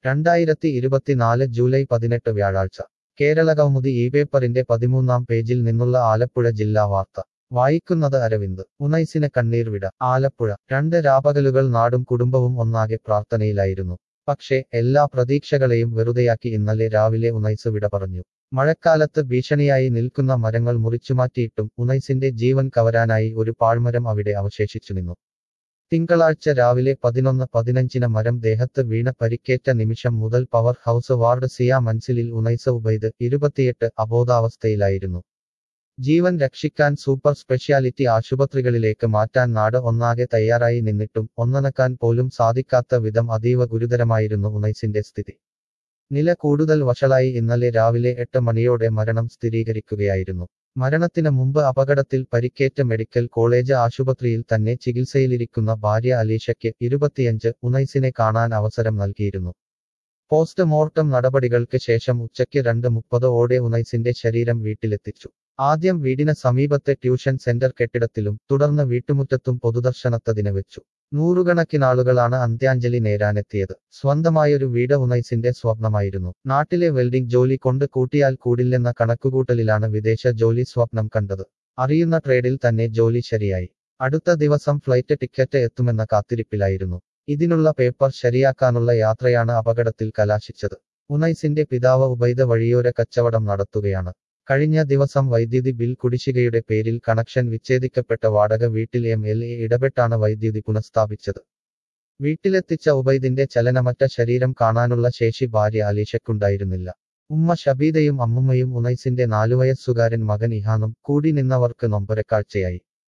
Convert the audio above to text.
രണ്ടായിരത്തി ഇരുപത്തിനാല് ജൂലൈ പതിനെട്ട് വ്യാഴാഴ്ച കേരള കൗമുദി ഈ പേപ്പറിന്റെ പതിമൂന്നാം പേജിൽ നിന്നുള്ള ആലപ്പുഴ ജില്ലാ വാർത്ത വായിക്കുന്നത് അരവിന്ദ് ഉനൈസിന് കണ്ണീർ വിട ആലപ്പുഴ രണ്ട് രാപകലുകൾ നാടും കുടുംബവും ഒന്നാകെ പ്രാർത്ഥനയിലായിരുന്നു പക്ഷേ എല്ലാ പ്രതീക്ഷകളെയും വെറുതെയാക്കി ഇന്നലെ രാവിലെ ഉനൈസ് വിട പറഞ്ഞു മഴക്കാലത്ത് ഭീഷണിയായി നിൽക്കുന്ന മരങ്ങൾ മുറിച്ചുമാറ്റിയിട്ടും ഉനൈസിന്റെ ജീവൻ കവരാനായി ഒരു പാഴ്മരം അവിടെ അവശേഷിച്ചു നിന്നു തിങ്കളാഴ്ച രാവിലെ പതിനൊന്ന് പതിനഞ്ചിന് മരം ദേഹത്ത് വീണ പരിക്കേറ്റ നിമിഷം മുതൽ പവർ ഹൗസ് വാർഡ് സിയ മൻസിലിൽ ഉനൈസ ഉബൈദ് ഇരുപത്തിയെട്ട് അബോധാവസ്ഥയിലായിരുന്നു ജീവൻ രക്ഷിക്കാൻ സൂപ്പർ സ്പെഷ്യാലിറ്റി ആശുപത്രികളിലേക്ക് മാറ്റാൻ നാട് ഒന്നാകെ തയ്യാറായി നിന്നിട്ടും ഒന്നനക്കാൻ പോലും സാധിക്കാത്ത വിധം അതീവ ഗുരുതരമായിരുന്നു ഉനൈസിന്റെ സ്ഥിതി നില കൂടുതൽ വഷളായി ഇന്നലെ രാവിലെ എട്ട് മണിയോടെ മരണം സ്ഥിരീകരിക്കുകയായിരുന്നു മരണത്തിന് മുമ്പ് അപകടത്തിൽ പരിക്കേറ്റ മെഡിക്കൽ കോളേജ് ആശുപത്രിയിൽ തന്നെ ചികിത്സയിലിരിക്കുന്ന ഭാര്യ അലീഷയ്ക്ക് ഇരുപത്തിയഞ്ച് ഉനൈസിനെ കാണാൻ അവസരം നൽകിയിരുന്നു പോസ്റ്റ്മോർട്ടം നടപടികൾക്ക് ശേഷം ഉച്ചയ്ക്ക് രണ്ട് മുപ്പത് ഓടെ ഉനൈസിന്റെ ശരീരം വീട്ടിലെത്തിച്ചു ആദ്യം വീടിന് സമീപത്തെ ട്യൂഷൻ സെന്റർ കെട്ടിടത്തിലും തുടർന്ന് വീട്ടുമുറ്റത്തും പൊതുദർശനത്തതിന് വെച്ചു നൂറുകണക്കിനാളുകളാണ് അന്ത്യാഞ്ജലി നേരാനെത്തിയത് സ്വന്തമായൊരു വീട് ഉനൈസിന്റെ സ്വപ്നമായിരുന്നു നാട്ടിലെ വെൽഡിംഗ് ജോലി കൊണ്ട് കൂട്ടിയാൽ കൂടില്ലെന്ന കണക്കുകൂട്ടലിലാണ് വിദേശ ജോലി സ്വപ്നം കണ്ടത് അറിയുന്ന ട്രേഡിൽ തന്നെ ജോലി ശരിയായി അടുത്ത ദിവസം ഫ്ലൈറ്റ് ടിക്കറ്റ് എത്തുമെന്ന കാത്തിരിപ്പിലായിരുന്നു ഇതിനുള്ള പേപ്പർ ശരിയാക്കാനുള്ള യാത്രയാണ് അപകടത്തിൽ കലാശിച്ചത് ഉനൈസിന്റെ പിതാവ് ഉബൈദ വഴിയോര കച്ചവടം നടത്തുകയാണ് കഴിഞ്ഞ ദിവസം വൈദ്യുതി ബിൽ കുടിശ്ശികയുടെ പേരിൽ കണക്ഷൻ വിച്ഛേദിക്കപ്പെട്ട വാടക വീട്ടിൽ എം എൽ എ ഇടപെട്ടാണ് വൈദ്യുതി പുനഃസ്ഥാപിച്ചത് വീട്ടിലെത്തിച്ച ഉബൈദിന്റെ ചലനമറ്റ ശരീരം കാണാനുള്ള ശേഷി ഭാര്യ അലീഷയ്ക്കുണ്ടായിരുന്നില്ല ഉമ്മ ഷബീദയും അമ്മുമ്മയും ഉനൈസിന്റെ നാലുവയസ്സുകാരൻ മകൻ ഇഹാനും കൂടി നിന്നവർക്ക് നൊമ്പരക്കാഴ്ചയായി